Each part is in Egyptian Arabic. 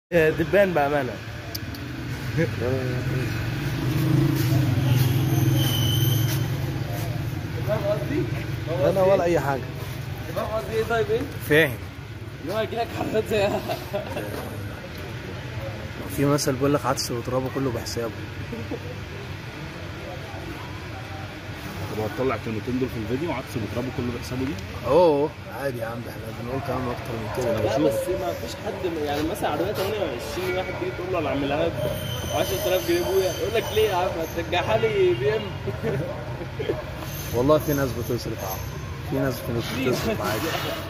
آه، دبان بامانه فاهم قصدي؟ انا ولا اي حاجه فاهم قصدي ايه طيب ايه؟ فاهم ان هو يجي لك حركات زيها في مثل بيقول لك عدس وترابه كله بحسابه طب هتطلع الكلمتين دول في الفيديو عدس بترابه كله بحسابه دي اوه عادي يا عم ده احنا بنقول كلام اكتر من كده لا بس ما فيش حد يعني مثلا عربيه 28 واحد تيجي تقول له انا اعملها لك ب 10000 جنيه ابويا يقول لك ليه يا عم هترجعها لي بي ام والله في ناس بتصرف عادي في ناس في ناس بتصرف عادي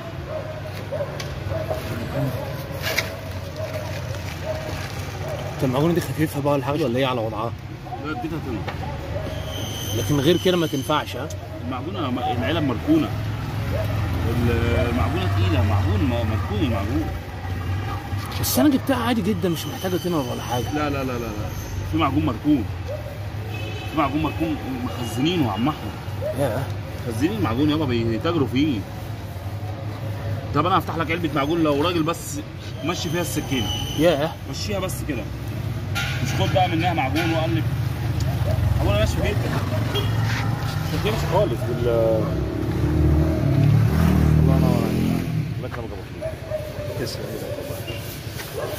طب المعجونه دي خفيفه بقى ولا حاجه ولا هي على وضعها لا اديتها طلع لكن غير كده ما تنفعش ها المعجونه م- العلب مركونه المعجونه تقيله معجون م- مركون المعجون بس انا جبتها عادي جدا مش محتاجه تنر ولا حاجه لا لا لا لا لا في معجون مركون في معجون مركون مخزنينه يا عم احمد يا مخزنين المعجون يابا بيتاجروا فيه طب انا هفتح لك علبه معجون لو راجل بس مشي فيها السكينه يا مشيها بس كده مش خد بقى منها معجون وقلب هو انا ماشي في بيتك مش هتمشي خالص بال الله ينور عليك الله يكرمك يا ابو خالد. تسلم ايدك والله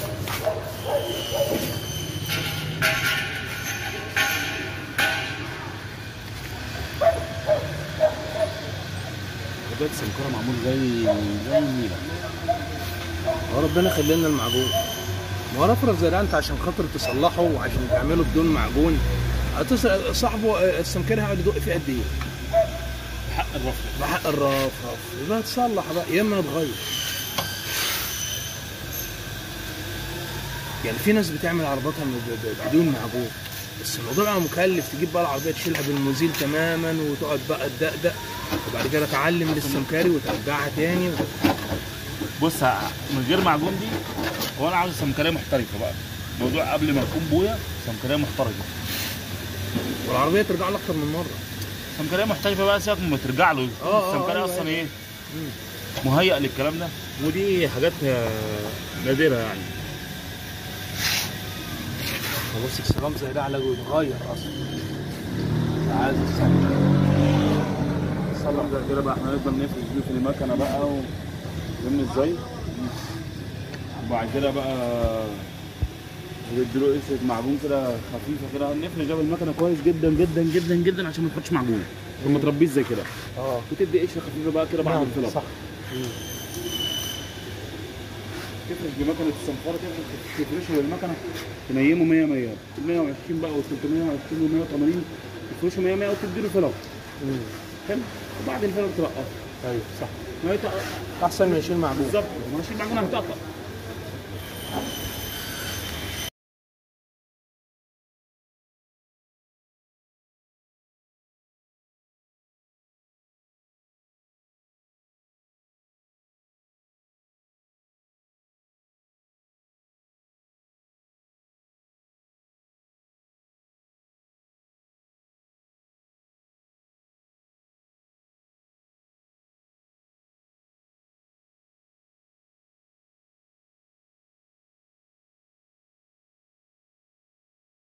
ده السمكره معمول زي زي النيله هو ربنا يخلي لنا المعجون ما هو نفرض زي ده انت عشان خاطر تصلحه وعشان تعمله بدون معجون هتص- صاحبه آه، السمكري هيقعد يدق فيه قد ايه؟ حق الرفض بحق الرف رف يبقى تصلح بقى يا اما تغير يعني في ناس بتعمل عرباتها ب- ب- بدون معجون بس الموضوع بقى مكلف تجيب بقى العربيه تشيلها بالمزيل تماما وتقعد بقى تدقدق وبعد كده تعلم للسمكري وترجعها تاني بص ه- من غير معجون دي هو انا عاوز سمكريه محترفه بقى الموضوع قبل ما تكون بويا سمكريه محترفه والعربيه ترجع له اكتر من مره سمكريه محترفه بقى سيبك ما ترجع له آه، آه، السمكريه أيوة، اصلا أيوة. ايه مهيأ للكلام ده ودي حاجات آه، نادره يعني بص السلام زي ده علاجه يتغير اصلا عايز السلام صلح ده كده بقى احنا نفضل نفرش بيه في المكنه بقى و فاهمني ازاي؟ وبعد كده بقى نديله قشره معجون كده خفيفه كده نفرش ده بالمكنه كويس جدا جدا جدا جدا عشان ما تحطش معجون ثم تربيه زي كده اه وتدي قشره خفيفه بقى كده بعد الفلق صح تفرش بمكنه الصنفره كده تفرشه بالمكنه تنيمه 100 100 120 بقى و 320 و 180 تفرشه 100 100 وتدي له فلق مم. حلو وبعد الفلق ترقصه ايوه صح ما يتق- احسن من يشيل معجون بالظبط ماشي المعجون هتقطع